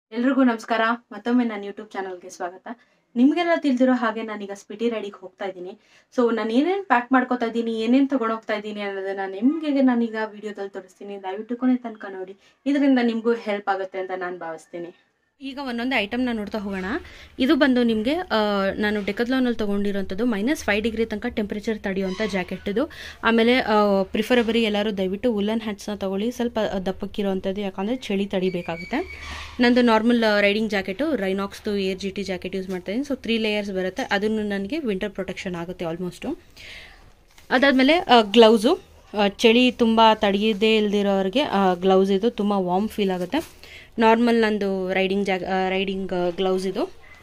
ಎಲ್ರಿಗೂ ನಮಸ್ಕಾರ ಮತ್ತೊಮ್ಮೆ ನನ್ನ ಯೂಟ್ಯೂಬ್ ಚಾನಲ್ಗೆ ಸ್ವಾಗತ ನಿಮಗೆಲ್ಲ ತಿಳಿದಿರೋ ಹಾಗೆ ನಾನೀಗ ಸ್ಪಿಟಿ ರೈಡಿಗೆ ಹೋಗ್ತಾ ಇದ್ದೀನಿ ಸೊ ನಾನು ಏನೇನು ಪ್ಯಾಕ್ ಮಾಡ್ಕೋತಾ ಇದ್ದೀನಿ ಏನೇನು ತೊಗೊಂಡು ಹೋಗ್ತಾ ಇದ್ದೀನಿ ಅನ್ನೋದನ್ನ ನಿಮಗೆ ನಾನೀಗ ವಿಡಿಯೋದಲ್ಲಿ ತೋರಿಸ್ತೀನಿ ದಯವಿಟ್ಟು ಕೊನೆ ತನಕ ನೋಡಿ ಇದರಿಂದ ನಿಮಗೂ ಹೆಲ್ಪ್ ಆಗುತ್ತೆ ಅಂತ ನಾನು ಭಾವಿಸ್ತೀನಿ ಈಗ ಒಂದೊಂದು ಐಟಮ್ನ ನೋಡ್ತಾ ಹೋಗೋಣ ಇದು ಬಂದು ನಿಮಗೆ ನಾನು ಡೆಕತ್ಲಾನಲ್ಲಿ ತೊಗೊಂಡಿರೋಂಥದ್ದು ಮೈನಸ್ ಫೈವ್ ಡಿಗ್ರಿ ತನಕ ಟೆಂಪ್ರೇಚರ್ ತಡೆಯುವಂಥ ಜಾಕೆಟ್ ಇದು ಆಮೇಲೆ ಪ್ರಿಫರಬರಿ ಎಲ್ಲರೂ ದಯವಿಟ್ಟು ವುಲನ್ ಹ್ಯಾಟ್ಸ್ನ ತೊಗೊಳ್ಳಿ ಸ್ವಲ್ಪ ದಪ್ಪಕ್ಕಿರೋವಂಥದ್ದು ಯಾಕಂದರೆ ಚಳಿ ತಡಿಬೇಕಾಗುತ್ತೆ ನಂದು ನಾರ್ಮಲ್ ರೈಡಿಂಗ್ ಜಾಕೆಟು ರೈನಾಕ್ಸ್ದು air G T jacket use ಮಾಡ್ತಾ ಇದ್ದೀನಿ ಸೊ ತ್ರೀ ಲೇಯರ್ಸ್ ಬರುತ್ತೆ ಅದನ್ನು ನನಗೆ ವಿಂಟರ್ ಪ್ರೊಟೆಕ್ಷನ್ ಆಗುತ್ತೆ ಆಲ್ಮೋಸ್ಟು ಅದಾದಮೇಲೆ ಗ್ಲೌಸು ಚಳಿ ತುಂಬ ತಡೆಯದೇ ಇಲ್ದಿರೋರಿಗೆ ಗ್ಲೌಸ್ ಇದು ತುಂಬ ವಾರ್ಮ್ ಫೀಲ್ ಆಗುತ್ತೆ ನಾರ್ಮಲ್ ನಂದು ರೈಡಿಂಗ್ ಜಾಗ ರೈಡಿಂಗ್ ಗ್ಲೌಸ್ ಇದು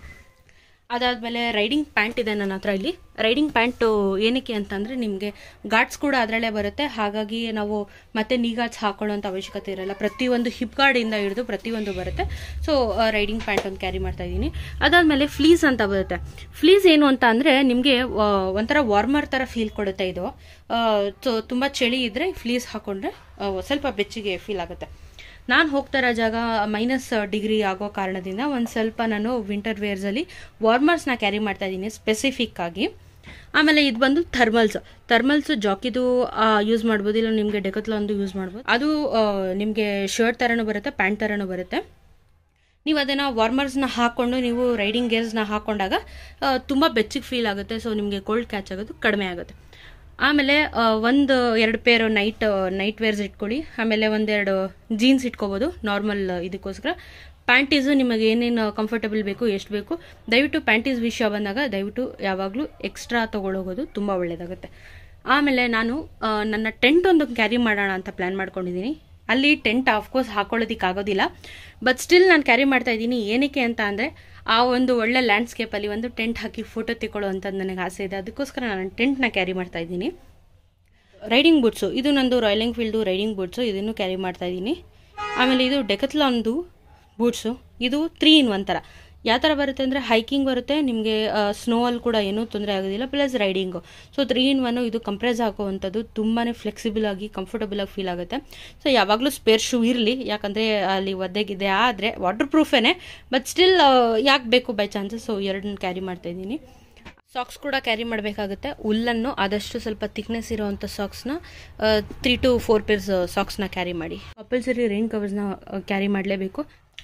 ಅದಾದಮೇಲೆ ರೈಡಿಂಗ್ ಪ್ಯಾಂಟ್ ಇದೆ ನನ್ನ ಹತ್ರ ಇಲ್ಲಿ ರೈಡಿಂಗ್ ಪ್ಯಾಂಟು ಏನಕ್ಕೆ ಅಂತಂದರೆ ನಿಮಗೆ ಗಾರ್ಡ್ಸ್ ಕೂಡ ಅದರಲ್ಲೇ ಬರುತ್ತೆ ಹಾಗಾಗಿ ನಾವು ಮತ್ತೆ ನೀ ಗಾರ್ಡ್ಸ್ ಹಾಕೊಳ್ಳೋಂಥ ಅವಶ್ಯಕತೆ ಇರಲ್ಲ ಪ್ರತಿಯೊಂದು ಹಿಪ್ ಗಾರ್ಡಿಂದ ಹಿಡಿದು ಪ್ರತಿಯೊಂದು ಬರುತ್ತೆ ಸೊ ರೈಡಿಂಗ್ ಪ್ಯಾಂಟ್ ಒಂದು ಕ್ಯಾರಿ ಮಾಡ್ತಾ ಇದ್ದೀನಿ ಅದಾದಮೇಲೆ ಫ್ಲೀಸ್ ಅಂತ ಬರುತ್ತೆ ಫ್ಲೀಸ್ ಏನು ಅಂತ ಅಂದರೆ ನಿಮಗೆ ಒಂಥರ ವಾರ್ಮರ್ ಥರ ಫೀಲ್ ಕೊಡುತ್ತೆ ಇದು ಸೊ ತುಂಬ ಚಳಿ ಇದ್ದರೆ ಫ್ಲೀಸ್ ಹಾಕೊಂಡ್ರೆ ಸ್ವಲ್ಪ ಬೆಚ್ಚಗೆ ಫೀಲ್ ಆಗುತ್ತೆ ನಾನು ಹೋಗ್ತಾ ಇರೋ ಜಾಗ ಮೈನಸ್ ಡಿಗ್ರಿ ಆಗೋ ಕಾರಣದಿಂದ ಒಂದು ಸ್ವಲ್ಪ ನಾನು ವಿಂಟರ್ ವೇರ್ಸಲ್ಲಿ ವಾರ್ಮರ್ಸ್ನ ಕ್ಯಾರಿ ಮಾಡ್ತಾ ಇದ್ದೀನಿ ಸ್ಪೆಸಿಫಿಕ್ ಆಗಿ ಆಮೇಲೆ ಇದು ಬಂದು ಥರ್ಮಲ್ಸ್ ಥರ್ಮಲ್ಸ್ ಜಾಕಿದು ಯೂಸ್ ಮಾಡ್ಬೋದು ಇಲ್ಲ ನಿಮಗೆ ಡೆಕತ್ಲೊಂದು ಯೂಸ್ ಮಾಡ್ಬೋದು ಅದು ನಿಮಗೆ ಶರ್ಟ್ ಥರನೂ ಬರುತ್ತೆ ಪ್ಯಾಂಟ್ ಥರನೂ ಬರುತ್ತೆ ನೀವು ಅದನ್ನು ವಾರ್ಮರ್ಸ್ನ ಹಾಕ್ಕೊಂಡು ನೀವು ರೈಡಿಂಗ್ ಗೇರ್ಸ್ನ ಹಾಕ್ಕೊಂಡಾಗ ತುಂಬ ಬೆಚ್ಚಿಗೆ ಫೀಲ್ ಆಗುತ್ತೆ ಸೊ ನಿಮಗೆ ಕೋಲ್ಡ್ ಕ್ಯಾಚ್ ಆಗೋದು ಕಡಿಮೆ ಆಗುತ್ತೆ ಆಮೇಲೆ ಒಂದು ಎರಡು ಪೇರ್ ನೈಟ್ ನೈಟ್ ವೇರ್ಸ್ ಇಟ್ಕೊಳ್ಳಿ ಆಮೇಲೆ ಒಂದೆರಡು ಜೀನ್ಸ್ ಇಟ್ಕೋಬೋದು ನಾರ್ಮಲ್ ಇದಕ್ಕೋಸ್ಕರ ಪ್ಯಾಂಟೀಸು ನಿಮಗೆ ಏನೇನು ಕಂಫರ್ಟಬಲ್ ಬೇಕು ಎಷ್ಟು ಬೇಕು ದಯವಿಟ್ಟು ಪ್ಯಾಂಟೀಸ್ ವಿಷಯ ಬಂದಾಗ ದಯವಿಟ್ಟು ಯಾವಾಗಲೂ ಎಕ್ಸ್ಟ್ರಾ ತೊಗೊಳೋಗೋದು ತುಂಬ ಒಳ್ಳೆಯದಾಗುತ್ತೆ ಆಮೇಲೆ ನಾನು ನನ್ನ ಟೆಂಟ್ ಒಂದು ಕ್ಯಾರಿ ಮಾಡೋಣ ಅಂತ ಪ್ಲ್ಯಾನ್ ಮಾಡ್ಕೊಂಡಿದ್ದೀನಿ ಅಲ್ಲಿ ಟೆಂಟ್ ಆಫ್ಕೋರ್ಸ್ ಹಾಕೊಳ್ಳೋದಕ್ಕಾಗೋದಿಲ್ಲ ಬಟ್ ಸ್ಟಿಲ್ ನಾನು ಕ್ಯಾರಿ ಮಾಡ್ತಾ ಇದ್ದೀನಿ ಏನಕ್ಕೆ ಅಂತ ಅಂದರೆ ಆ ಒಂದು ಒಳ್ಳೆ ಲ್ಯಾಂಡ್ಸ್ಕೇಪಲ್ಲಿ ಒಂದು ಟೆಂಟ್ ಹಾಕಿ ಫೋಟೋ ತೆಕ್ಕೊಳ್ಳೋ ಅಂಥದ್ದು ನನಗೆ ಆಸೆ ಇದೆ ಅದಕ್ಕೋಸ್ಕರ ನಾನು ಟೆಂಟ್ನ ಕ್ಯಾರಿ ಮಾಡ್ತಾ ಇದ್ದೀನಿ ರೈಡಿಂಗ್ ಬೂಟ್ಸು ಇದು ನಂದು ರಾಯಲ್ ಎನ್ಫೀಲ್ಡು ರೈಡಿಂಗ್ ಬೂಟ್ಸು ಇದನ್ನು ಕ್ಯಾರಿ ಮಾಡ್ತಾ ಇದ್ದೀನಿ ಆಮೇಲೆ ಇದು ಡೆಕತ್ಲಾನ್ದು ಬೂಟ್ಸು ಇದು ತ್ರೀ ಇನ್ ಒನ್ ಥರ ಯಾವ ಥರ ಬರುತ್ತೆ ಅಂದರೆ ಹೈಕಿಂಗ್ ಬರುತ್ತೆ ನಿಮಗೆ ಸ್ನೋ ಅಲ್ಲಿ ಕೂಡ ಏನೂ ತೊಂದರೆ ಆಗೋದಿಲ್ಲ plus riding so three in one ಇದು ಕಂಪ್ರೆಸ್ ಹಾಕುವಂಥದ್ದು ತುಂಬಾ ಫ್ಲೆಕ್ಸಿಬಲ್ ಆಗಿ ಕಂಫರ್ಟಬಲ್ ಆಗಿ ಫೀಲ್ ಆಗುತ್ತೆ ಸೊ ಯಾವಾಗಲೂ ಸ್ಪೇರ್ ಶೂ ಇರಲಿ ಯಾಕಂದರೆ ಅಲ್ಲಿ ಒದ್ದೆಗಿದೆ ಆದರೆ ವಾಟರ್ ಪ್ರೂಫೇನೆ ಬಟ್ ಸ್ಟಿಲ್ ಯಾಕೆ ಬೇಕು ಬೈ ಚಾನ್ಸಸ್ ಸೊ ಎರಡನ್ನ ಕ್ಯಾರಿ ಮಾಡ್ತಾ ಇದ್ದೀನಿ ಸಾಕ್ಸ್ ಕೂಡ ಕ್ಯಾರಿ ಮಾಡಬೇಕಾಗುತ್ತೆ ಹುಲ್ಲನ್ನು ಆದಷ್ಟು ಸ್ವಲ್ಪ ಥಿಕ್ನೆಸ್ ಇರೋವಂಥ ಸಾಕ್ಸ್ನ ತ್ರೀ ಟು ಫೋರ್ ಪೇರ್ಸ್ ಸಾಕ್ಸ್ನ ಕ್ಯಾರಿ ಮಾಡಿ ಕಂಪಲ್ಸರಿ ರೈನ್ ಕವರ್ಸ್ನ ಕ್ಯಾರಿ ಮಾಡಲೇಬೇಕು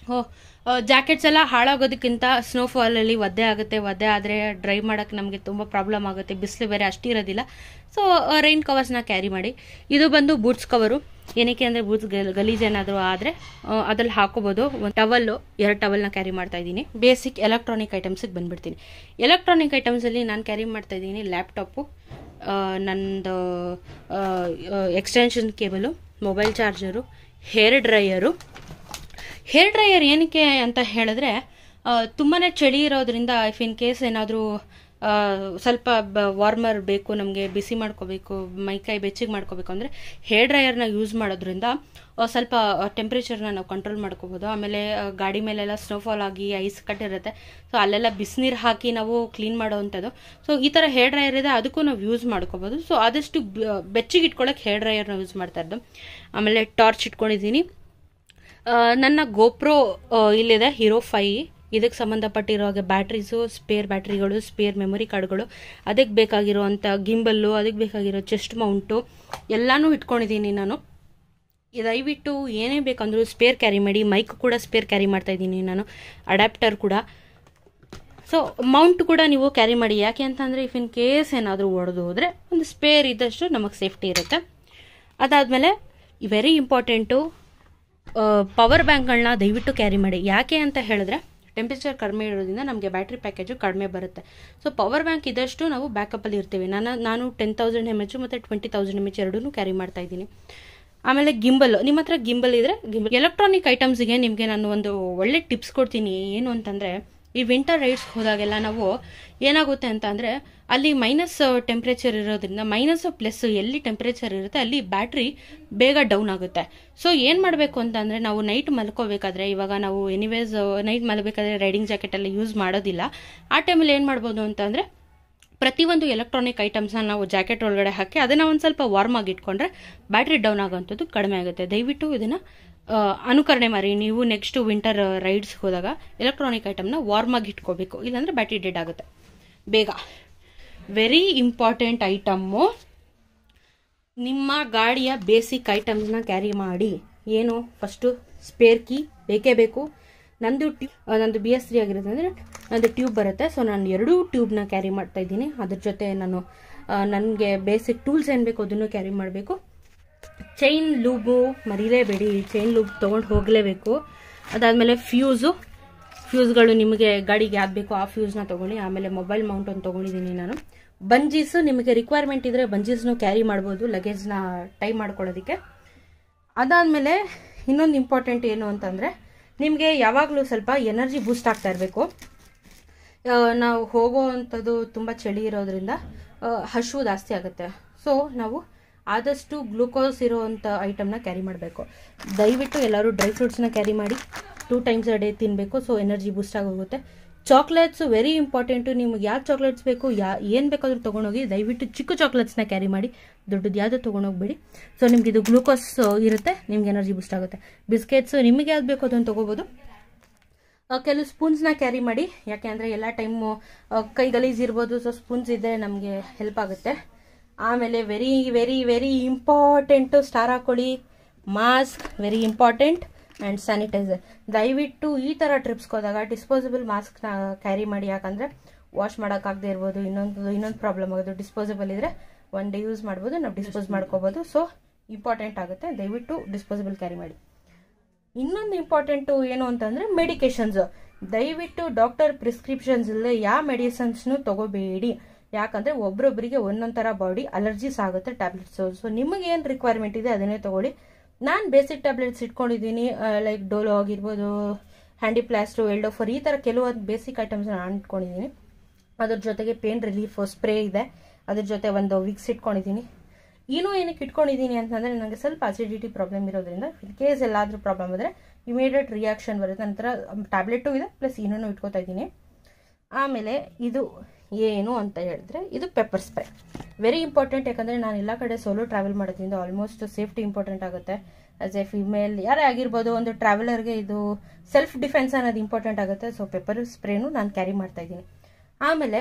ಜಾಕೆಟ್ಸ್ ಎಲ್ಲ ಹಾಳಾಗೋದಕ್ಕಿಂತ ಸ್ನೋಫಾಲಲ್ಲಿ ಒದ್ದೆ ಆಗುತ್ತೆ ಒದ್ದೆ ಆದರೆ ಡ್ರೈವ್ ಮಾಡೋಕ್ಕೆ ನಮಗೆ ತುಂಬ ಪ್ರಾಬ್ಲಮ್ ಆಗುತ್ತೆ ಬಿಸಿಲು ಬೇರೆ ಅಷ್ಟಿರೋದಿಲ್ಲ ಸೊ ರೈನ್ ಕವರ್ಸ್ನ ಕ್ಯಾರಿ ಮಾಡಿ ಇದು ಬಂದು ಬೂಟ್ಸ್ ಕವರು ಏನಕ್ಕೆ ಅಂದರೆ ಬೂಟ್ಸ್ ಗಲೀಜ್ ಏನಾದರೂ ಆದರೆ ಅದ್ರಲ್ಲಿ ಹಾಕೋಬೋದು ಒಂದು ಟವಲ್ಲು ಎರಡು ಟವಲ್ನ ಕ್ಯಾರಿ ಮಾಡ್ತಾ ಇದ್ದೀನಿ ಬೇಸಿಕ್ ಎಲೆಕ್ಟ್ರಾನಿಕ್ ಐಟಮ್ಸಿಗೆ ಬಂದ್ಬಿಡ್ತೀನಿ ಎಲೆಕ್ಟ್ರಾನಿಕ್ ಐಟಮ್ಸಲ್ಲಿ ನಾನು ಕ್ಯಾರಿ ಮಾಡ್ತಾ ಇದ್ದೀನಿ ಲ್ಯಾಪ್ಟಾಪು ನಂದು extension cable mobile charger hair dryer hair dryer ಏನಕ್ಕೆ ಅಂತ ಹೇಳಿದ್ರೆ ತುಂಬಾ ಚಳಿ ಇರೋದ್ರಿಂದ ಇಫ್ ಇನ್ ಕೇಸ್ ಏನಾದರೂ ಸ್ವಲ್ಪ ವಾರ್ಮರ್ ಬೇಕು ನಮಗೆ ಬಿಸಿ ಮಾಡ್ಕೋಬೇಕು ಮೈಕೈ ಬೆಚ್ಚಿಗೆ ಮಾಡ್ಕೋಬೇಕು ಅಂದರೆ ಹೇರ್ ಡ್ರೈಯರ್ನ ಯೂಸ್ ಮಾಡೋದ್ರಿಂದ ಸ್ವಲ್ಪ ಟೆಂಪ್ರೇಚರ್ನ ನಾವು ಕಂಟ್ರೋಲ್ ಮಾಡ್ಕೋಬೋದು ಆಮೇಲೆ ಗಾಡಿ ಮೇಲೆಲ್ಲ ಸ್ನೋಫಾಲ್ ಆಗಿ ಐಸ್ ಕಟ್ಟಿರುತ್ತೆ ಸೊ ಅಲ್ಲೆಲ್ಲ ಬಿಸಿನೀರು ಹಾಕಿ ನಾವು ಕ್ಲೀನ್ ಮಾಡೋವಂಥದ್ದು ಸೊ ಈ ಥರ ಹೇರ್ ಡ್ರೈಯರ್ ಇದೆ ಅದಕ್ಕೂ ನಾವು ಯೂಸ್ ಮಾಡ್ಕೋಬೋದು ಸೊ ಆದಷ್ಟು ಬೆಚ್ಚಿಗೆ ಇಟ್ಕೊಳ್ಳೋಕೆ ಹೇರ್ ಡ್ರೈಯರ್ನ ಯೂಸ್ ಮಾಡ್ತಾ ಇದ್ದು ಆಮೇಲೆ ಟಾರ್ಚ್ ಇಟ್ಕೊಂಡಿದ್ದೀನಿ ನನ್ನ ಗೋಪ್ರೋ ಇಲ್ಲಿದೆ ಹೀರೋ ಫೈ ಇದಕ್ಕೆ ಸಂಬಂಧಪಟ್ಟಿರೋ ಹಾಗೆ ಬ್ಯಾಟ್ರೀಸು ಸ್ಪೇರ್ ಬ್ಯಾಟ್ರಿಗಳು ಸ್ಪೇರ್ ಮೆಮೊರಿ ಕಾರ್ಡ್ಗಳು ಅದಕ್ಕೆ ಬೇಕಾಗಿರೋವಂಥ ಗಿಂಬಲ್ಲು ಅದಕ್ಕೆ ಬೇಕಾಗಿರೋ ಚೆಸ್ಟ್ ಮೌಂಟು ಎಲ್ಲನೂ ಇಟ್ಕೊಂಡಿದ್ದೀನಿ ನಾನು ದಯವಿಟ್ಟು ಏನೇ ಬೇಕಂದ್ರೂ ಸ್ಪೇರ್ ಕ್ಯಾರಿ ಮಾಡಿ ಮೈಕ್ ಕೂಡ ಸ್ಪೇರ್ ಕ್ಯಾರಿ ಮಾಡ್ತಾ ಇದ್ದೀನಿ ನಾನು ಅಡ್ಯಾಪ್ಟರ್ ಕೂಡ ಸೊ ಮೌಂಟ್ ಕೂಡ ನೀವು ಕ್ಯಾರಿ ಮಾಡಿ ಯಾಕೆ ಅಂತಂದರೆ ಇಫ್ ಇನ್ ಕೇಸ್ ಏನಾದರೂ ಒಡೆದು ಹೋದರೆ ಒಂದು ಸ್ಪೇರ್ ಇದ್ದಷ್ಟು ನಮಗೆ ಸೇಫ್ಟಿ ಇರುತ್ತೆ ಅದಾದಮೇಲೆ ವೆರಿ ಇಂಪಾರ್ಟೆಂಟು ಪವರ್ ಬ್ಯಾಂಕ್ಗಳನ್ನ ದಯವಿಟ್ಟು ಕ್ಯಾರಿ ಮಾಡಿ ಯಾಕೆ ಅಂತ ಹೇಳಿದ್ರೆ ಟೆಂಪ್ರೇಚರ್ ಕಡಿಮೆ ಇರೋದ್ರಿಂದ ನಮಗೆ ಬ್ಯಾಟ್ರಿ ಪ್ಯಾಕೇಜು ಕಡಿಮೆ ಬರುತ್ತೆ ಸೊ ಪವರ್ ಬ್ಯಾಂಕ್ ಇದ್ದಷ್ಟು ನಾವು ಬ್ಯಾಕಪ್ಪಲ್ಲಿ ಇರ್ತೀವಿ ನಾನು ನಾನು ಟೆನ್ ತೌಸಂಡ್ ಎಮ್ ಎಚ್ ಮತ್ತು ಟ್ವೆಂಟಿ ತೌಸಂಡ್ ಎಮ್ ಎಚ್ ಎರಡೂ ಕ್ಯಾರಿ ಮಾಡ್ತಾ ಇದ್ದೀನಿ ಆಮೇಲೆ ಗಿಂಬಲ್ ನಿಮ್ಮ ಹತ್ರ ಗಿಂಬಲ್ ಇದ್ರೆ ಗಿಂಬಲ್ ಎಲೆಕ್ಟ್ರಾನಿಕ್ ಐಟಮ್ಸ್ಗೆ ನಿಮಗೆ ನಾನು ಒಂದು ಒಳ್ಳೆ ಟಿಪ್ಸ್ ಕೊಡ್ತೀನಿ ಏನು ಅಂತಂದರೆ ಈ ವಿಂಟರ್ ರೈಡ್ಸ್ಗೆ ಹೋದಾಗೆಲ್ಲ ನಾವು ಏನಾಗುತ್ತೆ ಅಂತ ಅಂದರೆ ಅಲ್ಲಿ ಮೈನಸ್ ಟೆಂಪ್ರೇಚರ್ ಇರೋದ್ರಿಂದ ಮೈನಸ್ ಪ್ಲಸ್ ಎಲ್ಲಿ ಟೆಂಪ್ರೇಚರ್ ಇರುತ್ತೆ ಅಲ್ಲಿ ಬ್ಯಾಟ್ರಿ ಬೇಗ ಡೌನ್ ಆಗುತ್ತೆ ಸೊ ಏನು ಮಾಡಬೇಕು ಅಂತಂದರೆ ನಾವು ನೈಟ್ ಮಲ್ಕೋಬೇಕಾದ್ರೆ ಇವಾಗ ನಾವು ಎನಿವೇಸ್ ನೈಟ್ ಮಲ್ಬೇಕಾದ್ರೆ ರೈಡಿಂಗ್ ಜಾಕೆಟಲ್ಲಿ ಯೂಸ್ ಮಾಡೋದಿಲ್ಲ ಆ ಟೈಮಲ್ಲಿ ಏನು ಮಾಡ್ಬೋದು ಅಂತಂದರೆ ಪ್ರತಿಯೊಂದು ಎಲೆಕ್ಟ್ರಾನಿಕ್ ಐಟಮ್ಸ್ನ ನಾವು ಜಾಕೆಟ್ ಒಳಗಡೆ ಹಾಕಿ ಅದನ್ನು ಒಂದು ಸ್ವಲ್ಪ ವಾರ್ಮ್ ಆಗಿ ಇಟ್ಕೊಂಡ್ರೆ ಬ್ಯಾಟ್ರಿ ಡೌನ್ ಆಗೋವಂಥದ್ದು ಕಡಿಮೆ ಆಗುತ್ತೆ ದಯವಿಟ್ಟು ಇದನ್ನು ಆ, ಅನುಕರಣೆ ಮಾಡಿ ನೀವು ನೆಕ್ಸ್ಟ್ ವಿಂಟರ್ ರೈಡ್ಸ್ ಹೋದಾಗ ಎಲೆಕ್ಟ್ರಾನಿಕ್ ಐಟಮ್ನ ವಾರ್ಮ್ ಆಗಿ ಇಟ್ಕೋಬೇಕು ಇಲ್ಲಾಂದ್ರೆ ಬ್ಯಾಟ್ರಿ ಡೆಡ್ ಆಗುತ್ತೆ ಬೇಗ ವೆರಿ ಇಂಪಾರ್ಟೆಂಟ್ ಐಟಮ್ಮು ನಿಮ್ಮ ಗಾಡಿಯ ಬೇಸಿಕ್ ಐಟಮ್ಸ್ನ ಕ್ಯಾರಿ ಮಾಡಿ ಏನು ಫಸ್ಟು ಸ್ಪೇರ್ ಕೀ ಬೇಕೇ ಬೇಕು ನಂದು ಟ್ಯೂ ಆ, ನಂದು ಬಿ ಎಸ್ ತ್ರೀ ಆಗಿರುತ್ತೆ ಅಂದರೆ ನಂದು ಟ್ಯೂಬ್ ಬರುತ್ತೆ ಸೊ ನಾನು ಎರಡೂ ಟ್ಯೂಬ್ನ ಕ್ಯಾರಿ ಮಾಡ್ತಾ ಇದ್ದೀನಿ ಅದ್ರ ಜೊತೆ ನಾನು ನನಗೆ ಬೇಸಿಕ್ ಟೂಲ್ಸ್ ಏನು ಬೇಕು ಅದನ್ನು ಕ್ಯಾರಿ ಮಾಡಬೇಕು ಚೈನ್ ಲೂಬು ಮರೀಲೇಬೇಡಿ ಚೈನ್ ಲೂಬ್ ತೊಗೊಂಡು ಹೋಗಲೇಬೇಕು ಅದಾದಮೇಲೆ ಫ್ಯೂಸು ಫ್ಯೂಸ್ಗಳು ನಿಮಗೆ ಗಾಡಿಗೆ ಯಾವ್ದು ಬೇಕೋ ಆ ಫ್ಯೂಸ್ನ ತೊಗೊಳ್ಳಿ ಆಮೇಲೆ ಮೊಬೈಲ್ ಮೌಂಟ್ ಒಂದು ತೊಗೊಂಡಿದ್ದೀನಿ ನಾನು ಬಂಜೀಸು ನಿಮಗೆ ರಿಕ್ವೈರ್ಮೆಂಟ್ ಇದ್ದರೆ ಬಂಜೀಸ್ನು ಕ್ಯಾರಿ ಮಾಡ್ಬೋದು ಲಗೇಜ್ನ ಟೈ ಮಾಡ್ಕೊಳ್ಳೋದಕ್ಕೆ ಅದಾದಮೇಲೆ ಇನ್ನೊಂದು ಇಂಪಾರ್ಟೆಂಟ್ ಏನು ಅಂತಂದರೆ ನಿಮಗೆ ಯಾವಾಗಲೂ ಸ್ವಲ್ಪ ಎನರ್ಜಿ ಬೂಸ್ಟ್ ಆಗ್ತಾ ಇರಬೇಕು ನಾವು ಹೋಗೋ ಅಂಥದ್ದು ತುಂಬ ಚಳಿ ಇರೋದ್ರಿಂದ ಆ, ಹಸಿವು ಜಾಸ್ತಿ ಆಗುತ್ತೆ ಸೊ ನಾವು ಆದಷ್ಟು ಗ್ಲೂಕೋಸ್ ಇರೋವಂಥ ಐಟಮ್ನ ಕ್ಯಾರಿ ಮಾಡಬೇಕು ದಯವಿಟ್ಟು ಎಲ್ಲರೂ ಡ್ರೈ ಫ್ರೂಟ್ಸ್ನ ಕ್ಯಾರಿ ಮಾಡಿ ಟೂ ಟೈಮ್ಸ್ ಅ ಡೇ ತಿನ್ನಬೇಕು ಸೊ ಎನರ್ಜಿ ಬೂಸ್ಟ್ ಆಗೋಗುತ್ತೆ ಚಾಕ್ಲೇಟ್ಸು ವೆರಿ ಇಂಪಾರ್ಟೆಂಟು ನಿಮ್ಗೆ ಯಾವ ಚಾಕ್ಲೇಟ್ಸ್ ಬೇಕು ಯಾ ಏನು ಬೇಕಾದರೂ ತೊಗೊಂಡೋಗಿ ದಯವಿಟ್ಟು ಚಿಕ್ಕ ಚಾಕ್ಲೇಟ್ಸ್ನ ಕ್ಯಾರಿ ಮಾಡಿ ದೊಡ್ಡದು ಯಾವುದೂ ತೊಗೊಂಡೋಗ್ಬೇಡಿ ಸೊ ನಿಮ್ಗೆ ಇದು ಗ್ಲೂಕೋಸ್ ಇರುತ್ತೆ ನಿಮ್ಗೆ ಎನರ್ಜಿ ಬೂಸ್ಟ್ ಆಗುತ್ತೆ ಬಿಸ್ಕೆಟ್ಸು ನಿಮಗೆ ಯಾವ್ದು ಬೇಕು ಅದನ್ನು ತೊಗೋಬೋದು ಆ, ಕೆಲವು ಸ್ಪೂನ್ಸ್ನ ಕ್ಯಾರಿ ಮಾಡಿ ಯಾಕೆ ಅಂದರೆ ಎಲ್ಲ ಟೈಮು ಕೈ ಗಲೀಜ್ ಇರ್ಬೋದು ಸೊ ಸ್ಪೂನ್ಸ್ ಇದ್ದರೆ ನಮಗೆ ಹೆಲ್ಪ್ ಆಗುತ್ತೆ ಆಮೇಲೆ ವೆರಿ ವೆರಿ ವೆರಿ ಇಂಪಾರ್ಟೆಂಟು ಸ್ಟಾರ್ ಹಾಕೊಳ್ಳಿ mask very important and sanitizer ದಯವಿಟ್ಟು ಈ ಥರ ಟ್ರಿಪ್ಸ್ಗೆ ಹೋದಾಗ ಡಿಸ್ಪೋಸಬಲ್ ಮಾಸ್ಕ್ನ ಕ್ಯಾರಿ ಮಾಡಿ ಯಾಕಂದರೆ ವಾಶ್ ಮಾಡೋಕ್ಕಾಗದೇ ಇರ್ಬೋದು ಇನ್ನೊಂದು ಇನ್ನೊಂದು ಪ್ರಾಬ್ಲಮ್ ಆಗೋದು ಡಿಸ್ಪೋಸಬಲ್ ಇದ್ದರೆ ಒನ್ ಡೇ ಯೂಸ್ ಮಾಡ್ಬೋದು ನಾವು ಡಿಸ್ಪೋಸ್ ಮಾಡ್ಕೋಬೋದು ಸೊ ಇಂಪಾರ್ಟೆಂಟ್ ಆಗುತ್ತೆ ದಯವಿಟ್ಟು ಡಿಸ್ಪೋಸಬಲ್ ಕ್ಯಾರಿ ಮಾಡಿ ಇನ್ನೊಂದು ಇಂಪಾರ್ಟೆಂಟು ಏನು ಅಂತಂದರೆ ಮೆಡಿಕೇಶನ್ಸ್ ದಯವಿಟ್ಟು ಡಾಕ್ಟರ್ ಪ್ರಿಸ್ಕ್ರಿಪ್ಷನ್ಸ್ ಇಲ್ಲದೆ ಯಾವ ಮೆಡಿಸನ್ಸ್ನು ತಗೋಬೇಡಿ ಯಾಕಂದರೆ ಒಬ್ರೊಬ್ಬರಿಗೆ ಒಂದೊಂದು ಥರ ಬಾಡಿ ಅಲರ್ಜೀಸ್ ಆಗುತ್ತೆ ಟ್ಯಾಬ್ಲೆಟ್ಸು ಸೊ ನಿಮಗೆ ಏನು ರಿಕ್ವೈರ್ಮೆಂಟ್ ಇದೆ ಅದನ್ನೇ ತಗೊಳ್ಳಿ ನಾನು ಬೇಸಿಕ್ ಟ್ಯಾಬ್ಲೆಟ್ಸ್ ಇಟ್ಕೊಂಡಿದ್ದೀನಿ ಲೈಕ್ ಡೋಲೋ ಆಗಿರ್ಬೋದು ಹ್ಯಾಂಡಿ ಪ್ಲಾಸ್ಟು ಎಲ್ಡೋಫರ್ ಈ ಥರ ಕೆಲವೊಂದು ಬೇಸಿಕ್ ಐಟಮ್ಸ್ ನಾನು ಇಟ್ಕೊಂಡಿದ್ದೀನಿ ಅದ್ರ ಜೊತೆಗೆ ಪೇನ್ ರಿಲೀಫ್ ಸ್ಪ್ರೇ ಇದೆ ಅದ್ರ ಜೊತೆ ಒಂದು ವಿಕ್ಸ್ ಇಟ್ಕೊಂಡಿದ್ದೀನಿ ಇನ್ನೂ ಏನಕ್ಕೆ ಇಟ್ಕೊಂಡಿದ್ದೀನಿ ಅಂತಂದರೆ ನನಗೆ ಸ್ವಲ್ಪ ಅಸಿಡಿಟಿ ಪ್ರಾಬ್ಲಮ್ ಇರೋದ್ರಿಂದ ಇನ್ ಕೇಸ್ ಎಲ್ಲಾದರೂ ಪ್ರಾಬ್ಲಮ್ ಆದರೆ ಇಮಿಡಿಯೇಟ್ ರಿಯಾಕ್ಷನ್ ಬರುತ್ತೆ ನಂತರ ಟ್ಯಾಬ್ಲೆಟು ಇದೆ ಪ್ಲಸ್ ಇನ್ನೂ ಇಟ್ಕೋತಾ ಇದ್ದೀನಿ ಆಮೇಲೆ ಇದು ಏನು ಅಂತ ಹೇಳಿದ್ರೆ ಇದು ಪೆಪ್ಪರ್ ಸ್ಪ್ರೇ ವೆರಿ ಇಂಪಾರ್ಟೆಂಟ್ ಯಾಕಂದರೆ ನಾನು ಎಲ್ಲ ಕಡೆ ಸೋಲೋ ಟ್ರಾವೆಲ್ ಮಾಡೋದ್ರಿಂದ ಆಲ್ಮೋಸ್ಟ್ ಸೇಫ್ಟಿ ಇಂಪಾರ್ಟೆಂಟ್ ಆಗುತ್ತೆ ಆಸ್ ಎ ಫಿಮೇಲ್ ಯಾರೇ ಆಗಿರ್ಬೋದು ಒಂದು ಟ್ರಾವೆಲರ್ಗೆ ಇದು ಸೆಲ್ಫ್ ಡಿಫೆನ್ಸ್ ಅನ್ನೋದು ಇಂಪಾರ್ಟೆಂಟ್ ಆಗುತ್ತೆ ಸೊ ಪೆಪ್ಪರ್ ಸ್ಪ್ರೇನು ನಾನು ಕ್ಯಾರಿ ಮಾಡ್ತಾ ಇದ್ದೀನಿ ಆಮೇಲೆ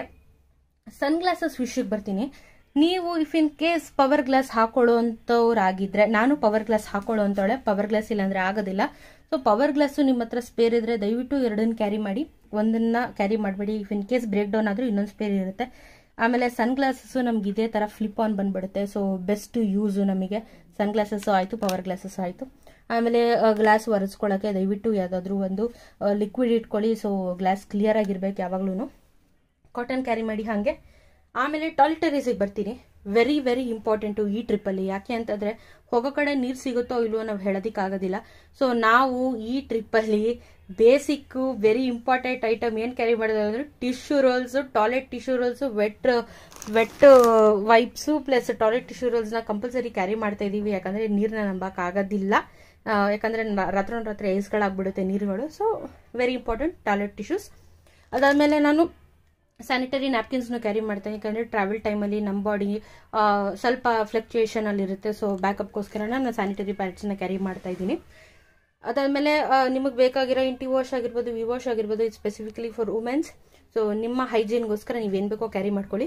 ಸನ್ ಗ್ಲಾಸಸ್ ವಿಷಯಕ್ಕೆ ಬರ್ತೀನಿ ನೀವು if in case power glass ಹಾಕೊಳ್ಳೋ ಅಂಥವ್ರಾಗಿದ್ರೆ ನಾನು ಪವರ್ ಗ್ಲಾಸ್ ಹಾಕೊಳ್ಳೋ ಅಂತವಳೆ ಪವರ್ ಗ್ಲಾಸ್ ಇಲ್ಲಾಂದ್ರೆ ಆಗೋದಿಲ್ಲ ಸೊ ಪವರ್ ಗ್ಲಾಸು ನಿಮ್ಮ ಹತ್ರ ಸ್ಪೇರ್ ಇದ್ರೆ ದಯವಿಟ್ಟು ಎರಡನ್ನ ಕ್ಯಾರಿ ಮಾಡಿ ಒಂದನ್ನ ಕ್ಯಾರಿ ಮಾಡಬೇಡಿ if in case break down ಆದರೂ ಇನ್ನೊಂದು ಸ್ಪೇರ್ ಇರುತ್ತೆ ಆಮೇಲೆ ಸನ್ ಗ್ಲಾಸಸ್ಸು ನಮ್ಗೆ ಇದೇ ಥರ ಫ್ಲಿಪ್ ಆನ್ ಬಂದ್ಬಿಡುತ್ತೆ ಸೊ ಬೆಸ್ಟ್ ಯೂಸು ನಮಗೆ ಸನ್ ಗ್ಲಾಸಸ್ಸು ಆಯಿತು ಪವರ್ ಗ್ಲಾಸಸ್ ಆಯಿತು ಆಮೇಲೆ ಗ್ಲಾಸ್ ಒರೆಸ್ಕೊಳ್ಳೋಕ್ಕೆ ದಯವಿಟ್ಟು ಯಾವುದಾದ್ರೂ ಒಂದು ಲಿಕ್ವಿಡ್ ಇಟ್ಕೊಳ್ಳಿ ಸೊ ಗ್ಲಾಸ್ ಕ್ಲಿಯರ್ ಆಗಿರ್ಬೇಕು ಯಾವಾಗ್ಲೂ ಕಾಟನ್ ಕ್ಯಾರಿ ಮಾಡಿ ಹಾಗೆ ಆಮೇಲೆ ಟಾಯ್ಲೆಟರೀಸಿಗೆ ಬರ್ತೀನಿ ವೆರಿ ವೆರಿ ಇಂಪಾರ್ಟೆಂಟು ಈ ಟ್ರಿಪ್ಪಲ್ಲಿ ಯಾಕೆ ಅಂತಂದರೆ ಹೋಗೋ ಕಡೆ ನೀರು ಸಿಗುತ್ತೋ ಇಲ್ವೋ ನಾವು ಹೇಳೋದಕ್ಕಾಗೋದಿಲ್ಲ ಸೊ ನಾವು ಈ ಟ್ರಿಪ್ಪಲ್ಲಿ ಬೇಸಿಕ್ಕು ವೆರಿ ಇಂಪಾರ್ಟೆಂಟ್ ಐಟಮ್ ಏನು ಕ್ಯಾರಿ ಮಾಡೋದು ಅಂದರೆ tissue rolls toilet tissue rolls wet wet wipes plus toilet tissue ರೋಲ್ಸ್ನ ಕಂಪಲ್ಸರಿ ಕ್ಯಾರಿ ಮಾಡ್ತಾ ಇದ್ದೀವಿ ಯಾಕಂದರೆ ನೀರನ್ನ ನಂಬಕ್ಕಾಗೋದಿಲ್ಲ ಆ, ಯಾಕಂದರೆ ರಾತ್ರಿ ರಾತ್ರಿ ಐಸ್ಗಳಾಗ್ಬಿಡುತ್ತೆ ನೀರುಗಳು so very important toilet tissues ಅದಾದಮೇಲೆ ನಾನು ಸ್ಯಾನಿಟರಿ ನ್ಯಾಪ್ಕಿನ್ಸ್ನ ಕ್ಯಾರಿ ಮಾಡ್ತೇನೆ ಯಾಕಂದರೆ ಟ್ರಾವೆಲ್ ಟೈಮಲ್ಲಿ ನಮ್ಮ ಬಾಡಿ ಸ್ವಲ್ಪ ಫ್ಲಕ್ಚುಯೇಷನಲ್ಲಿ ಇರುತ್ತೆ ಸೊ ಬ್ಯಾಕಪ್ಗೋಸ್ಕರ ನಾನು ಸ್ಯಾನಿಟರಿ ಪ್ಯಾಡ್ಸ್ನ ಕ್ಯಾರಿ ಮಾಡ್ತಾ ಇದ್ದೀನಿ ಅದಾದಮೇಲೆ ನಿಮಗೆ ಬೇಕಾಗಿರೋ ಇಂಟಿ ವಾಶ್ ಆಗಿರ್ಬೋದು ವಿ ವಾಶ್ ಆಗಿರ್ಬೋದು ಇದು ಸ್ಪೆಸಿಫಿಕಲಿ ಫಾರ್ ವುಮೆನ್ಸ್ ಸೊ ನಿಮ್ಮ ಹೈಜೀನ್ಗೋಸ್ಕರ ನೀವೇನು ಬೇಕೋ ಕ್ಯಾರಿ ಮಾಡ್ಕೊಳ್ಳಿ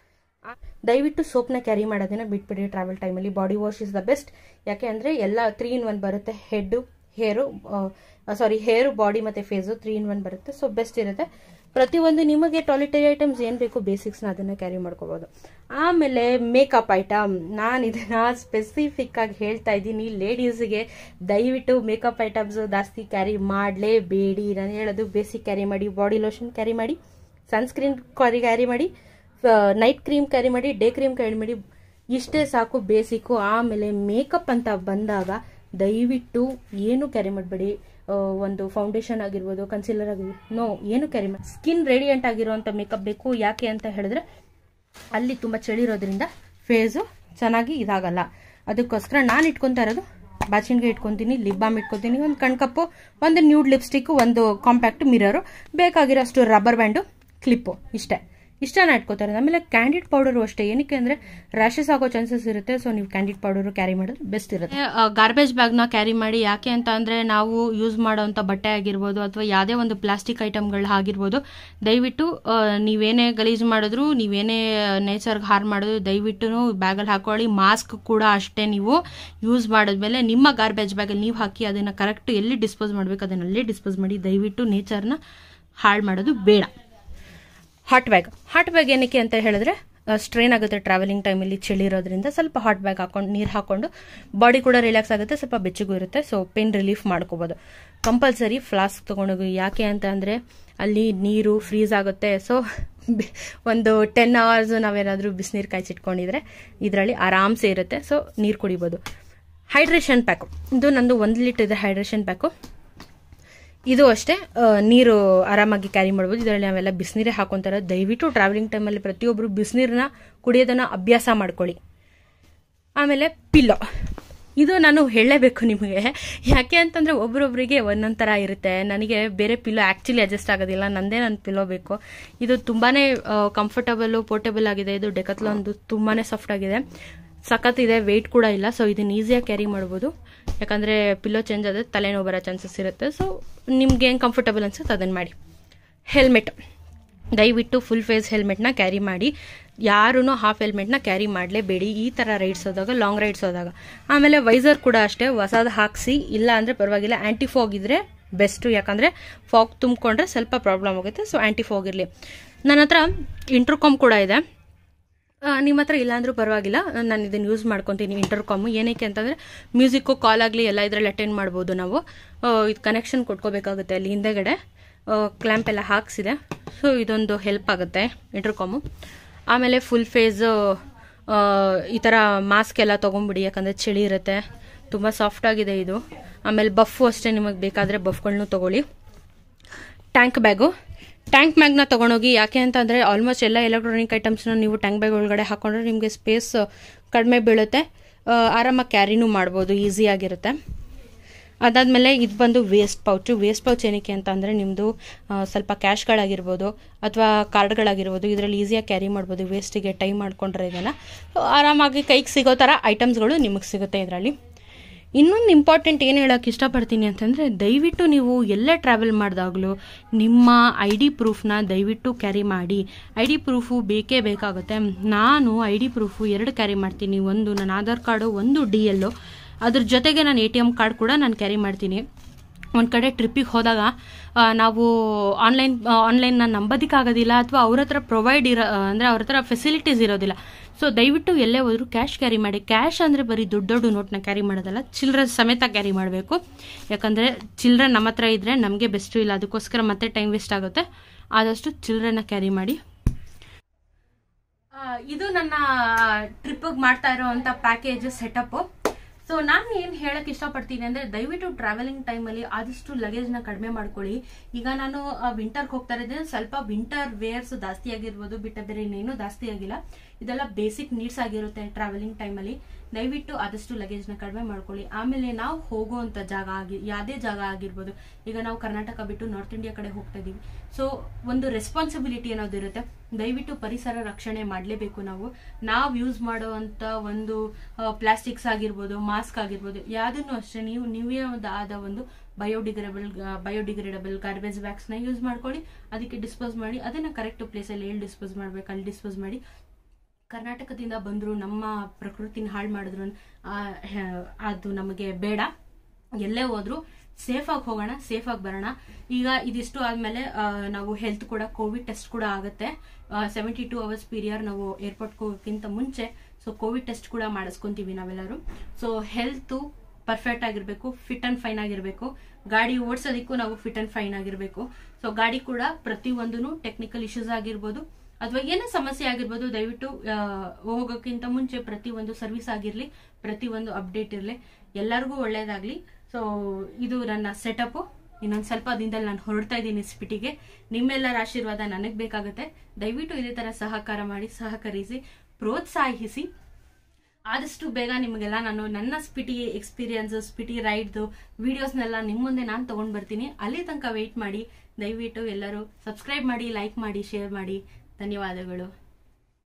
ಆ, ದಯವಿಟ್ಟು ಸೋಪ್ನ ಕ್ಯಾರಿ ಮಾಡೋದನ್ನ ಬಿಟ್ಬಿಡಿ ಟ್ರಾವೆಲ್ ಟೈಮಲ್ಲಿ body wash is the best ಯಾಕೆ ಅಂದರೆ ಎಲ್ಲ ತ್ರೀ ಇನ್ ಒನ್ ಬರುತ್ತೆ head hair sorry hair body ಮತ್ತು ಫೇಸು ತ್ರೀ ಇನ್ ಒನ್ ಬರುತ್ತೆ ಸೊ ಬೆಸ್ಟ್ ಇರುತ್ತೆ ಪ್ರತಿಯೊಂದು ನಿಮಗೆ ಟಾಯ್ಲೆಟರಿ ಐಟಮ್ಸ್ ಏನು ಬೇಕು ಬೇಸಿಕ್ಸ್ನ ಅದನ್ನು ಕ್ಯಾರಿ ಮಾಡ್ಕೋಬೋದು ಆಮೇಲೆ ಮೇಕಪ್ ಐಟಮ್ ನಾನು ಇದನ್ನು ಸ್ಪೆಸಿಫಿಕ್ ಆಗಿ ಹೇಳ್ತಾ ಇದ್ದೀನಿ ಲೇಡೀಸ್ಗೆ ದಯವಿಟ್ಟು ಮೇಕಪ್ ಐಟಮ್ಸು ಜಾಸ್ತಿ ಕ್ಯಾರಿ ಮಾಡಲೇಬೇಡಿ ನಾನು ಹೇಳೋದು ಬೇಸಿಕ್ ಕ್ಯಾರಿ ಮಾಡಿ ಬಾಡಿ ಲೋಷನ್ ಕ್ಯಾರಿ ಮಾಡಿ ಸನ್ಸ್ಕ್ರೀನ್ ಕ್ಯಾರಿ ಕ್ಯಾರಿ ಮಾಡಿ ನೈಟ್ ಕ್ರೀಮ್ ಕ್ಯಾರಿ ಮಾಡಿ ಡೇ ಕ್ರೀಮ್ ಕ್ಯಾರಿ ಮಾಡಿ ಇಷ್ಟೇ ಸಾಕು ಬೇಸಿಕ್ಕು ಆಮೇಲೆ ಮೇಕಪ್ ಅಂತ ಬಂದಾಗ ದಯವಿಟ್ಟು ಏನು ಕ್ಯಾರಿ ಮಾಡಬೇಡಿ ಒಂದು ಫೌಂಡೇಶನ್ ಆಗಿರ್ಬೋದು ಕನ್ಸಿಲರ್ ಆಗಿರ್ಬೋದು ನೋ ಏನು ಕ್ಯಾರಿ ಮಾಡಿ ಸ್ಕಿನ್ ರೇಡಿಯಂಟ್ ಆಗಿರುವಂಥ ಮೇಕಪ್ ಬೇಕು ಯಾಕೆ ಅಂತ ಹೇಳಿದ್ರೆ ಅಲ್ಲಿ ತುಂಬ ಚಳಿ ಇರೋದ್ರಿಂದ ಫೇಸು ಚೆನ್ನಾಗಿ ಇದಾಗಲ್ಲ ಅದಕ್ಕೋಸ್ಕರ ನಾನು ಇಟ್ಕೊತಾ ಇರೋದು ಬಾಚಿನ್ಗೆ ಇಟ್ಕೊತೀನಿ ಲಿಪ್ ಬಾಮ್ ಇಟ್ಕೊತೀನಿ ಒಂದು ಕಣ್ಕಪ್ಪು ಒಂದು ನ್ಯೂಡ್ ಲಿಪ್ಸ್ಟಿಕ್ಕು ಒಂದು ಕಾಂಪ್ಯಾಕ್ಟ್ ಮಿರರು ಬೇಕಾಗಿರೋಷ್ಟು ರಬ್ಬರ್ ಬ್ಯಾಂಡು ಕ್ಲಿಪ್ಪು ಇಷ್ಟೇ ಇಷ್ಟನ ಇಟ್ಕೋತಾರೆ ಆಮೇಲೆ ಕ್ಯಾಂಡಿಡ್ ಪೌಡರು ಅಷ್ಟೇ ಏನಕ್ಕೆ ಅಂದರೆ ರ್ಯಾಷಸ್ ಆಗೋ ಚಾನ್ಸಸ್ ಇರುತ್ತೆ ಸೊ ನೀವು ಕ್ಯಾಂಡಿಡ್ ಪೌಡರು ಕ್ಯಾರಿ ಮಾಡೋದು ಬೆಸ್ಟ್ ಇರುತ್ತೆ ಗಾರ್ಬೇಜ್ ಬ್ಯಾಗ್ನ ಕ್ಯಾರಿ ಮಾಡಿ ಯಾಕೆ ಅಂತ ಅಂದರೆ ನಾವು ಯೂಸ್ ಮಾಡೋವಂಥ ಬಟ್ಟೆ ಆಗಿರ್ಬೋದು ಅಥವಾ ಯಾವುದೇ ಒಂದು ಪ್ಲಾಸ್ಟಿಕ್ ಐಟಮ್ಗಳು ಆಗಿರ್ಬೋದು ದಯವಿಟ್ಟು ಆ, ನೀವೇನೇ ಗಲೀಜು ಮಾಡಿದ್ರು ನೀವೇನೇ ನೇಚರ್ಗೆ ಹಾರ್ ಮಾಡಿದ್ರು ದಯವಿಟ್ಟು ಬ್ಯಾಗಲ್ಲಿ ಹಾಕೊಳ್ಳಿ ಮಾಸ್ಕ್ ಕೂಡ ಅಷ್ಟೇ ನೀವು ಯೂಸ್ ಮಾಡಿದ್ಮೇಲೆ ನಿಮ್ಮ ಗಾರ್ಬೇಜ್ ಬ್ಯಾಗಲ್ಲಿ ನೀವು ಹಾಕಿ ಅದನ್ನು ಕರೆಕ್ಟ್ ಎಲ್ಲಿ ಡಿಸ್ಪೋಸ್ ಮಾಡಬೇಕು ಅದನ್ನ ಅಲ್ಲೇ ಡಿಸ್ಪೋಸ್ ಮಾಡಿ ದಯವಿಟ್ಟು ನೇಚರ್ನ ಹಾಳು ಮಾಡೋದು ಬೇಡ ಹಾಟ್ ಬ್ಯಾಗ್ ಹಾಟ್ ಬ್ಯಾಗ್ ಏನಕ್ಕೆ ಅಂತ ಹೇಳಿದ್ರೆ ಸ್ಟ್ರೈನ್ ಆಗುತ್ತೆ ಟ್ರಾವೆಲಿಂಗ್ ಟೈಮಲ್ಲಿ ಚಳಿ ಇರೋದ್ರಿಂದ ಸ್ವಲ್ಪ ಹಾಟ್ ಬ್ಯಾಗ್ ಹಾಕೊಂಡು ನೀರು ಹಾಕೊಂಡು ಬಾಡಿ ಕೂಡ ರಿಲ್ಯಾಕ್ಸ್ ಆಗುತ್ತೆ ಸ್ವಲ್ಪ ಬೆಚ್ಚಗೂ ಇರುತ್ತೆ ಸೊ ಪೇನ್ ರಿಲೀಫ್ ಮಾಡ್ಕೋಬೋದು ಕಂಪಲ್ಸರಿ ಫ್ಲಾಸ್ಕ್ ತೊಗೊಂಡೋಗಿ ಯಾಕೆ ಅಂತ ಅಂದರೆ ಅಲ್ಲಿ ನೀರು ಫ್ರೀಸ್ ಆಗುತ್ತೆ ಸೊ ಒಂದು ಟೆನ್ ಅವರ್ಸ್ ನಾವೇನಾದರೂ ಬಿಸಿನೀರು ಕಾಯಿಸಿಟ್ಕೊಂಡಿದ್ರೆ ಇದರಲ್ಲಿ ಆರಾಮ್ಸೆ ಇರುತ್ತೆ ಸೊ ನೀರು ಕುಡಿಬೋದು ಹೈಡ್ರೇಷನ್ ಪ್ಯಾಕು ಇದು ನಂದು ಒಂದು ಲೀಟರ್ ಇದೆ ಹೈಡ್ರೇಷನ್ ಪ್ಯಾಕು ಇದು ಅಷ್ಟೇ ಆ, ನೀರು ಆರಾಮಾಗಿ ಕ್ಯಾರಿ ಮಾಡ್ಬೋದು ಇದರಲ್ಲಿ ನಾವೆಲ್ಲ ಬಿಸಿನೀರೇ ಹಾಕೊಂತಾರೆ ದಯವಿಟ್ಟು ಟ್ರಾವೆಲಿಂಗ್ ಟೈಮಲ್ಲಿ ಪ್ರತಿಯೊಬ್ಬರು ಬಿಸಿನೀರನ್ನ ಕುಡಿಯೋದನ್ನ ಅಭ್ಯಾಸ ಮಾಡ್ಕೊಳ್ಳಿ ಆಮೇಲೆ ಪಿಲ್ಲೋ ಇದು ನಾನು ಹೇಳಲೇಬೇಕು ನಿಮಗೆ ಯಾಕೆ ಅಂತಂದರೆ ಒಬ್ರೊಬ್ರಿಗೆ ಒಂದೊಂದು ಥರ ಇರುತ್ತೆ ನನಗೆ ಬೇರೆ ಪಿಲ್ಲೋ ಆ್ಯಕ್ಚುಲಿ ಅಡ್ಜಸ್ಟ್ ಆಗೋದಿಲ್ಲ ನಂದೇ ನನ್ನ ಪಿಲ್ಲೋ ಬೇಕು ಇದು ತುಂಬಾ ಕಂಫರ್ಟಬಲ್ಲು ಪೋರ್ಟೇಬಲ್ ಆಗಿದೆ ಇದು ಡೆಕತ್ಲೊಂದು ತುಂಬಾ ಸಾಫ್ಟ್ ಆಗಿದೆ ಸಖತ್ ಇದೆ ವೆಯ್ಟ್ ಕೂಡ ಇಲ್ಲ ಸೊ ಇದನ್ನ ಈಸಿಯಾಗಿ ಕ್ಯಾರಿ ಮಾಡ್ಬೋದು ಯಾಕಂದರೆ ಪಿಲ್ಲೋ ಚೇಂಜ್ ಆದರೆ ತಲೆನೋವು ಬರೋ ಚಾನ್ಸಸ್ ಇರುತ್ತೆ ಸೊ ನಿಮ್ಗೆ ಏನು ಕಂಫರ್ಟಬಲ್ ಅನ್ಸುತ್ತೆ ಅದನ್ನು ಮಾಡಿ ಹೆಲ್ಮೆಟ್ ದಯವಿಟ್ಟು ಫುಲ್ ಫೇಸ್ ಹೆಲ್ಮೆಟ್ನ ಕ್ಯಾರಿ ಮಾಡಿ ಯಾರೂ ಹಾಫ್ ಹೆಲ್ಮೆಟ್ನ ಕ್ಯಾರಿ ಮಾಡಲೇಬೇಡಿ ಈ ಥರ ರೈಡ್ಸ್ ಹೋದಾಗ ಲಾಂಗ್ ರೈಡ್ಸ್ ಹೋದಾಗ ಆಮೇಲೆ ವೈಸರ್ ಕೂಡ ಅಷ್ಟೇ ಹೊಸದು ಹಾಕಿಸಿ ಇಲ್ಲ ಅಂದರೆ ಪರವಾಗಿಲ್ಲ ಆ್ಯಂಟಿ ಫಾಗ್ ಇದ್ರೆ ಬೆಸ್ಟು ಯಾಕಂದರೆ ಫಾಗ್ ತುಂಬಿಕೊಂಡ್ರೆ ಸ್ವಲ್ಪ ಪ್ರಾಬ್ಲಮ್ ಆಗುತ್ತೆ ಸೊ ಆ್ಯಂಟಿ ಫಾಗ್ ಇರಲಿ ನನ್ನ ಹತ್ರ ಇಂಟ್ರಕಾಮ್ ಕೂಡ ಇದೆ ಆ, ನಿಮ್ಮ ಹತ್ರ ಇಲ್ಲಾಂದ್ರೂ ಪರವಾಗಿಲ್ಲ ನಾನು ಇದನ್ನು ಯೂಸ್ ಮಾಡ್ಕೊತೀನಿ ಇಂಟರ್ಕಾಮು ಏನಕ್ಕೆ ಅಂತಂದರೆ ಮ್ಯೂಸಿಕ್ಕು ಕಾಲ್ ಆಗಲಿ ಎಲ್ಲ ಇದರಲ್ಲಿ ಅಟೆಂಡ್ ಮಾಡ್ಬೋದು ನಾವು ಆ, ಇದು ಕನೆಕ್ಷನ್ ಕೊಟ್ಕೋಬೇಕಾಗುತ್ತೆ ಅಲ್ಲಿ ಹಿಂದೆಗಡೆ ಕ್ಲ್ಯಾಂಪ್ ಎಲ್ಲ ಹಾಕ್ಸಿದೆ ಸೊ ಇದೊಂದು ಹೆಲ್ಪ್ ಆಗುತ್ತೆ ಇಂಟರ್ಕಾಮು ಆಮೇಲೆ ಫುಲ್ ಫೇಸ್ ಈ ಥರ ಮಾಸ್ಕ್ ಎಲ್ಲ ತೊಗೊಂಬಿಡಿ ಯಾಕಂದರೆ ಚಳಿ ಇರುತ್ತೆ ತುಂಬ ಸಾಫ್ಟ್ ಆಗಿದೆ ಇದು ಆಮೇಲೆ ಬಫ್ಫು ಅಷ್ಟೇ ನಿಮಗೆ ಬೇಕಾದರೆ ಬಫ್ಗಳನ್ನೂ ತೊಗೊಳ್ಳಿ ಟ್ಯಾಂಕ್ ಬ್ಯಾಗು ಟ್ಯಾಂಕ್ ಬ್ಯಾಗ್ನ ತೊಗೊಂಡೋಗಿ ಯಾಕೆ ಅಂತಂದರೆ ಆಲ್ಮೋಸ್ಟ್ ಎಲ್ಲ ಎಲೆಕ್ಟ್ರಾನಿಕ್ ಐಟಮ್ಸ್ನ ನೀವು ಟ್ಯಾಂಕ್ ಬ್ಯಾಗ್ ಒಳಗಡೆ ಹಾಕೊಂಡ್ರೆ ನಿಮಗೆ ಸ್ಪೇಸ್ ಕಡಿಮೆ ಬೀಳುತ್ತೆ ಆ, ಆರಾಮಾಗಿ ಕ್ಯಾರಿನೂ ಮಾಡ್ಬೋದು ಈಸಿಯಾಗಿರುತ್ತೆ ಅದಾದಮೇಲೆ ಇದು ಬಂದು ವೇಸ್ಟ್ ಪೌಚು ವೇಸ್ಟ್ ಪೌಚ್ ಏನಕ್ಕೆ ಅಂತ ಅಂದರೆ ನಿಮ್ಮದು ಸ್ವಲ್ಪ ಕ್ಯಾಶ್ಗಳಾಗಿರ್ಬೋದು ಅಥವಾ ಕಾರ್ಡ್ಗಳಾಗಿರ್ಬೋದು ಇದರಲ್ಲಿ ಈಸಿಯಾಗಿ ಕ್ಯಾರಿ ಮಾಡ್ಬೋದು ವೇಸ್ಟಿಗೆ ಟೈ ಮಾಡ್ಕೊಂಡ್ರೆ ಇದನ್ನು ಆರಾಮಾಗಿ ಕೈಗೆ ಸಿಗೋ ಥರ ಐಟಮ್ಸ್ಗಳು ನಿಮಗೆ ಸಿಗುತ್ತೆ ಇದರಲ್ಲಿ ಇನ್ನೊಂದು ಇಂಪಾರ್ಟೆಂಟ್ ಏನು ಹೇಳೋಕ್ಕೆ ಇಷ್ಟಪಡ್ತೀನಿ ಅಂತಂದರೆ ದಯವಿಟ್ಟು ನೀವು ಎಲ್ಲೇ ಟ್ರಾವೆಲ್ ಮಾಡಿದಾಗಲೂ ನಿಮ್ಮ ಐ ಡಿ ಪ್ರೂಫ್ನ ದಯವಿಟ್ಟು ಕ್ಯಾರಿ ಮಾಡಿ ಐ ಡಿ ಪ್ರೂಫು ಬೇಕೇ ಬೇಕಾಗುತ್ತೆ ನಾನು ಐ ಡಿ ಪ್ರೂಫು ಎರಡು ಕ್ಯಾರಿ ಮಾಡ್ತೀನಿ ಒಂದು ನನ್ನ ಆಧಾರ್ ಕಾರ್ಡು ಒಂದು ಡಿ ಎಲ್ಲು ಅದ್ರ ಜೊತೆಗೆ ನಾನು ಎ ಟಿ ಎಮ್ ಕಾರ್ಡ್ ಕೂಡ ನಾನು ಕ್ಯಾರಿ ಮಾಡ್ತೀನಿ ಒಂದು ಕಡೆ ಟ್ರಿಪ್ಪಿಗೆ ಹೋದಾಗ ಆ, ನಾವು ಆನ್ಲೈನ್ ಆನ್ಲೈನ್ನ ನಂಬೋದಕ್ಕಾಗೋದಿಲ್ಲ ಅಥವಾ ಅವ್ರ ಹತ್ರ ಪ್ರೊವೈಡ್ ಇರೋ ಅಂದರೆ ಅವ್ರ ಹತ್ರ ಫೆಸಿಲಿಟೀಸ್ ಇರೋದಿಲ್ಲ ಸೊ ದಯವಿಟ್ಟು ಎಲ್ಲೇ ಹೋದ್ರು ಕ್ಯಾಶ್ ಕ್ಯಾರಿ ಮಾಡಿ ಕ್ಯಾಶ್ ಅಂದರೆ ಬರೀ ದೊಡ್ಡ ದೊಡ್ಡ ನೋಟ್ನ ಕ್ಯಾರಿ ಮಾಡೋದಲ್ಲ ಚಿಲ್ಲರೆ ಸಮೇತ ಕ್ಯಾರಿ ಮಾಡಬೇಕು ಯಾಕಂದರೆ ಚಿಲ್ಲರೆ ನಮ್ಮ ಹತ್ರ ಇದ್ದರೆ ನಮಗೆ ಬೆಸ್ಟು ಇಲ್ಲ ಅದಕ್ಕೋಸ್ಕರ ಮತ್ತೆ ಟೈಮ್ ವೇಸ್ಟ್ ಆಗುತ್ತೆ ಆದಷ್ಟು ಚಿಲ್ಲರೆನ ಕ್ಯಾರಿ ಮಾಡಿ ಆ, ಇದು ನನ್ನ ಟ್ರಿಪ್ಪಿಗೆ ಮಾಡ್ತಾ ಇರೋವಂಥ ಪ್ಯಾಕೇಜ್ ಸೆಟಪ್ ಸೊ ನಾನು ಏನು ಹೇಳಕ್ ಇಷ್ಟಪಡ್ತೀನಿ ಅಂದ್ರೆ ದಯವಿಟ್ಟು ಟ್ರಾವೆಲಿಂಗ್ ಟೈಮಲ್ಲಿ ಆದಷ್ಟು ಲಗೇಜ್ನ ಕಡಿಮೆ ಮಾಡ್ಕೊಳ್ಳಿ ಈಗ ನಾನು ವಿಂಟರ್ಗೆ ಹೋಗ್ತಾ ಇದ್ದೆ ಸ್ವಲ್ಪ ವಿಂಟರ್ ವೇರ್ಸ್ ಜಾಸ್ತಿ ಆಗಿರ್ಬೋದು ಬಿಟ್ಟ ಬೇರೆ ಇನ್ನೇನು ಜಾಸ್ತಿ ಆಗಿಲ್ಲ ಇದೆಲ್ಲ ಬೇಸಿಕ್ ನೀಡ್ಸ್ ಆಗಿರುತ್ತೆ ಟ್ರಾವೆಲಿಂಗ್ ಟೈಮಲ್ಲಿ ದಯವಿಟ್ಟು ಆದಷ್ಟು ಲಗೇಜ್ನ ಕಡಿಮೆ ಮಾಡ್ಕೊಳ್ಳಿ ಆಮೇಲೆ ನಾವು ಹೋಗುವಂಥ ಜಾಗ ಆಗಿ ಯಾವುದೇ ಜಾಗ ಆಗಿರ್ಬೋದು ಈಗ ನಾವು ಕರ್ನಾಟಕ ಬಿಟ್ಟು ನಾರ್ತ್ ಇಂಡಿಯಾ ಕಡೆ ಹೋಗ್ತಾ ಇದೀವಿ ಸೊ ಒಂದು ರೆಸ್ಪಾನ್ಸಿಬಿಲಿಟಿ ಅನ್ನೋದಿರುತ್ತೆ ದಯವಿಟ್ಟು ಪರಿಸರ ರಕ್ಷಣೆ ಮಾಡಲೇಬೇಕು ನಾವು ನಾವು ಯೂಸ್ ಮಾಡುವಂಥ ಒಂದು ಪ್ಲಾಸ್ಟಿಕ್ಸ್ ಆಗಿರ್ಬೋದು ಮಾಸ್ಕ್ ಆಗಿರ್ಬೋದು ಯಾವುದನ್ನು ಅಷ್ಟೇ ನೀವು ನೀವೇ ಒಂದು ಆದ ಒಂದು ಬಯೋಡಿಗ್ರೇಬಲ್ ಬಯೋಡಿಗ್ರೇಡಬಲ್ ಗಾರ್ಬೇಜ್ ಬ್ಯಾಗ್ಸ್ನ ಯೂಸ್ ಮಾಡ್ಕೊಳ್ಳಿ ಅದಕ್ಕೆ ಡಿಸ್ಪೋಸ್ ಮಾಡಿ ಅದನ್ನು ಕರೆಕ್ಟ್ ಪ್ಲೇಸಲ್ಲಿ ಎಲ್ಲಿ ಡಿಸ್ಪೋಸ್ ಮಾಡ್ಬೇಕು ಅಲ್ಲಿ ಡಿಸ್ಪೋಸ್ ಮಾಡಿ ಕರ್ನಾಟಕದಿಂದ ಬಂದರು ನಮ್ಮ ಪ್ರಕೃತಿನ ಹಾಳು ಮಾಡಿದ್ರು ಆ, ಹೆ- ಅದು ನಮಗೆ ಬೇಡ ಎಲ್ಲೇ ಹೋದ್ರು ಸೇಫ್ ಆಗಿ ಹೋಗೋಣ ಸೇಫ್ ಆಗಿ ಬರೋಣ ಈಗ ಇದಿಷ್ಟು ಆದ್ಮೇಲೆ ಆ, ನಾವು ಹೆಲ್ತ್ ಕೂಡ ಕೋವಿಡ್ ಟೆಸ್ಟ್ ಕೂಡ ಆಗುತ್ತೆ ಸೆವೆಂಟಿ ಟೂ ಅವರ್ಸ್ ಪೀರಿಯಡ್ ನಾವು ಏರ್ಪೋರ್ಟ್ ಹೋಗೋಕ್ಕಿಂತ ಮುಂಚೆ ಸೊ ಕೋವಿಡ್ ಟೆಸ್ಟ್ ಕೂಡ ಮಾಡಿಸ್ಕೊಂತೀವಿ ನಾವೆಲ್ಲರೂ ಸೊ ಹೆಲ್ತು ಪರ್ಫೆಕ್ಟ್ ಆಗಿರಬೇಕು ಫಿಟ್ ಅಂಡ್ ಫೈನ್ ಆಗಿರಬೇಕು ಗಾಡಿ ಓಡಿಸೋದಕ್ಕೂ ನಾವು ಫಿಟ್ ಅಂಡ್ ಫೈನ್ ಆಗಿರಬೇಕು ಸೊ ಗಾಡಿ ಕೂಡ ಪ್ರತಿಯೊಂದೂ ಟೆಕ್ನಿಕಲ್ ಇಶ್ಯೂಸ್ ಆಗಿರ್ಬೋದು ಅಥವಾ ಏನೇ ಸಮಸ್ಯೆ ಆಗಿರ್ಬೋದು ದಯವಿಟ್ಟು ಆ, ಹೋಗೋಕ್ಕಿಂತ ಮುಂಚೆ ಪ್ರತಿಯೊಂದು ಸರ್ವಿಸ್ ಆಗಿರಲಿ ಪ್ರತಿಯೊಂದು ಅಪ್ಡೇಟ್ ಇರಲಿ ಎಲ್ಲರಿಗೂ ಒಳ್ಳೇದಾಗ್ಲಿ ಸೊ ಇದು ನನ್ನ ಸೆಟಪ್ ಇನ್ನೊಂದು ಸ್ವಲ್ಪ ದಿನದಲ್ಲಿ ನಾನು ಹೊರಡ್ತಾ ಇದ್ದೀನಿ ಸ್ಪಿಟಿಗೆ ನಿಮ್ಮೆಲ್ಲರ ಆಶೀರ್ವಾದ ನನಗೆ ಬೇಕಾಗುತ್ತೆ ದಯವಿಟ್ಟು ಇದೇ ತರ ಸಹಕಾರ ಮಾಡಿ ಸಹಕರಿಸಿ ಪ್ರೋತ್ಸಾಹಿಸಿ ಆದಷ್ಟು ಬೇಗ ನಿಮಗೆಲ್ಲ ನಾನು ನನ್ನ ಸ್ಪಿಟಿ ಎಕ್ಸ್ಪೀರಿಯನ್ಸ್ ಸ್ಪಿಟಿ ರೈಡ್ದು ವಿಡಿಯೋಸ್ನೆಲ್ಲ ನಿಮ್ಮ ಮುಂದೆ ನಾನು ತಗೊಂಡ್ ಬರ್ತೀನಿ ಅಲ್ಲಿ ತನಕ ವೆಯ್ಟ್ ಮಾಡಿ ದಯವಿಟ್ಟು ಎಲ್ಲರೂ ಸಬ್ಸ್ಕ್ರೈಬ್ ಮಾಡಿ ಲೈಕ್ ಮಾಡಿ ಶೇರ್ ಮಾಡಿ ಧನ್ಯವಾದಗಳು